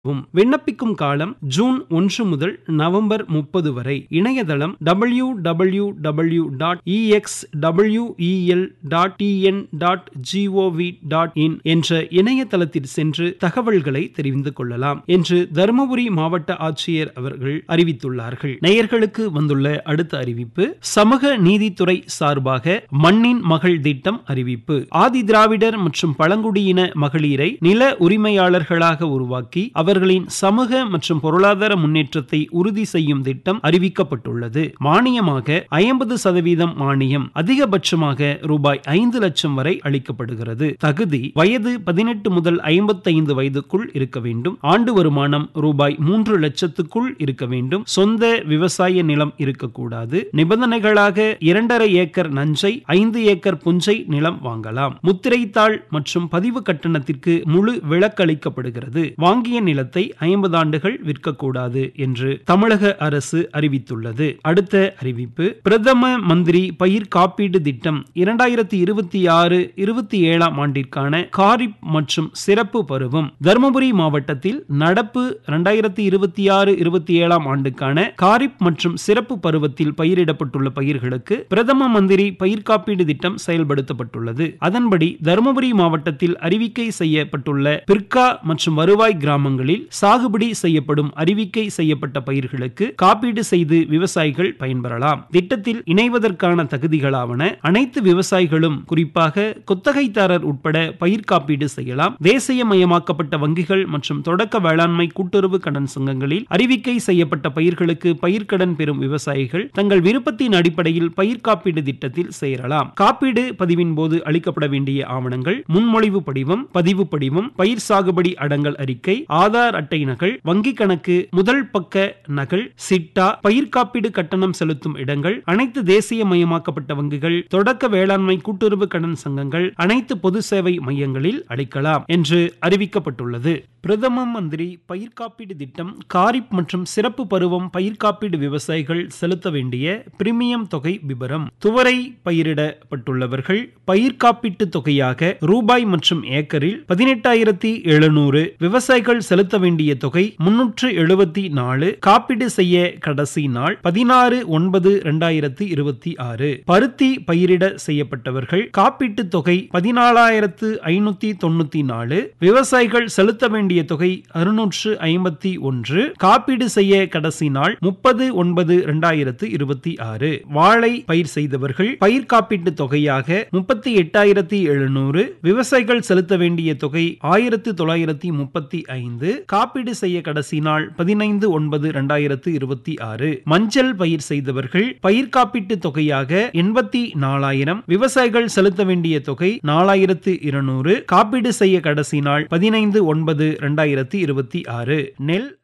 வும். விண்ணப்பிக்கும் காலம் ஜூன் ஒன்று முதல் நவம்பர் முப்பது வரை இணையதளம் W W W dot exwel dot TN dot GOV dot in என்ற இணையதளத்தில் சென்று தகவல்களை தெரிந்து கொள்ளலாம் என்று தருமபுரி மாவட்ட ஆட்சியர் அவர்கள் அறிவித்துள்ளார்கள் நேயர்களுக்கு வந்துள்ள அடுத்த அறிவிப்பு சமூக நீதித்துறை சார்பாக மண்ணின் மகள் திட்டம் அறிவிப்பு ஆதி திராவிடர் மற்றும் பழங்குடியின மகளிரை நில உரிமையாளர்களாக உருவாக்கி அவர்களின் சமூக மற்றும் பொருளாதார முன்னேற்றத்தை உறுதி செய்யும் திட்டம் அறிவிக்கப்பட்டுள்ளது மானியமாக ஐம்பது சதவீதம் மானியம் அதிகபட்சமாக ரூபாய் ஐந்து லட்சம் வரை அளிக்கப்படுகிறது தகுதி வயது பதினெட்டு முதல் ஐம்பத்தைந்து வயதுக்குள் இருக்க வேண்டும் ஆண்டு வருமானம் ரூபாய் மூன்று லட்சத்துக்குள் இருக்க வேண்டும் சொந்த விவசாய நிலம் இருக்கக்கூடாது நிபந்தனைகளாக இரண்டரை ஏக்கர் நஞ்சை ஐந்து ஏக்கர் புஞ்சை நிலம் வாங்கலாம் முத்திரைத்தாள் மற்றும் பதிவு கட்டணத்திற்கு முழு விலக்களிக்கப்படுகிறது வாங்கிய நிலத்தை ஐம்பது ஆண்டுகள் விற்கக்கூடாது என்று தமிழக அரசு அறிவித்துள்ளது அடுத்த அறிவிப்பு பிரதம மந்திரி பயிர் காப்பீடு திட்டம் இரண்டாயிரத்தி இருபத்தி ஆறு இருபத்தி ஏழாம் ஆண்டிற்கான காரிப் மற்றும் சிறப்பு பருவம் தருமபுரி மாவட்டத்தில் நடப்பு இரண்டாயிரத்தி இருபத்தி ஆறு இருபத்தி ஏழாம் ஆண்டுக்கான காரிப் மற்றும் சிறப்பு பருவத்தில் பயிரிடப்பட்டுள்ள பயிர்களுக்கு பிரதம மந்திரி பயிர் காப்பீடு திட்டம் செயல்படுத்தப்பட்டுள்ளது அதன்படி தருமபுரி மாவட்டத்தில் அறிவிக்கை செய்யப்பட்டுள்ள பிற்கா மற்றும் வருவாய் கிராமங்களில் சாகுபடி செய்யப்படும் அறிவிக்கை செய்யப்பட்ட பயிர்களுக்கு காப்பீடு செய்து விவசாயிகள் பயன்பெறலாம் திட்டத்தில் இணைவதற்கான தகுதிகளாவன அனைத்து விவசாயிகளும் குறிப்பாக குத்தகைதாரர் உட்பட பயிர் காப்பீடு செய்யலாம் தேசியமயமாக்கப்பட்ட வங்கிகள் மற்றும் தொடக்க வேளாண்மை கூட்டுறவு கடன் சங்கங்களில் அறிவிக்கை செய்யப்பட்ட பயிர்களுக்கு பயிர்க்கடன் பெறும் விவசாயிகள் தங்கள் விருப்பத்தின் அடிப்படையில் பயிர் காப்பீடு திட்டத்தில் சேரலாம் காப்பீடு பதிவின் போது அளிக்கப்பட வேண்டிய ஆவணங்கள் முன்மொழிவு படிவம் பதிவு படிவம் பயிர் சாகுபடி அடங்கல் அறிக்கை ஆதார் அட்டை நகல் வங்கி கணக்கு முதல் பக்க நகல் சிட்டா பயிர் காப்பீடு கட்டணம் செலுத்தும் இடங்கள் அனைத்து தேசியமயமாக்கப்பட்ட வங்கிகள் தொடக்க வேளாண்மை கூட்டுறவு கடன் சங்கங்கள் அனைத்து பொது சேவை மையங்களில் அளிக்கலாம் என்று அறிவிக்கப்பட்டுள்ளது பிரதம மந்திரி பயிர் காப்பீடு திட்டம் காரிப் மற்றும் சிறப்பு பருவம் பயிர் காப்பீடு விவசாயிகள் செலுத்த வேண்டிய பிரீமியம் தொகை விபரம் துவரை பயிரிடப்பட்டுள்ளவர்கள் பயிர் காப்பீட்டு தொகையாக ரூபாய் மற்றும் ஏக்கரில் பதினெட்டாயிரத்தி எழுநூறு விவசாயிகள் செலுத்த வேண்டிய தொகை முன்னூற்று எழுபத்தி நாலு காப்பீடு செய்ய கடைசி நாள் பதினாறு ஒன்பது இரண்டாயிரத்தி இருபத்தி ஆறு பருத்தி பயிரிட செய்யப்பட்டவர்கள் காப்பீட்டு தொகை பதினாலாயிரத்து ஐநூத்தி தொண்ணூத்தி நாலு விவசாயிகள் செலுத்த வேண்டிய தொகை அறுநூற்று ஐம்பத்தி ஒன்று காப்பீடு செய்ய கடைசி நாள் முப்பது ஒன்பது இரண்டாயிரத்து இருபத்தி ஆறு வாழை பயிர் செய்தவர்கள் பயிர் காப்பீட்டு தொகையாக முப்பத்தி எட்டாயிரத்தி எழுநூறு விவசாயிகள் செலுத்த வேண்டிய தொகை ஆயிரத்து தொள்ளாயிரத்தி முப்பத்தி ஐந்து காப்பீடு செய்ய கடைசி நாள் பதினைந்து ஒன்பது இரண்டாயிரத்து இருபத்தி ஆறு மஞ்சள் பயிர் செய்தவர்கள் பயிர் காப்பீட்டு தொகையாக எண்பத்தி நாலாயிரம் விவசாயிகள் செலுத்த வேண்டிய தொகை நாலாயிரத்து இருநூறு காப்பீடு செய்ய கடைசி நாள் பதினைந்து ஒன்பது இரண்டாயிரத்தி இருபத்தி ஆறு நெல்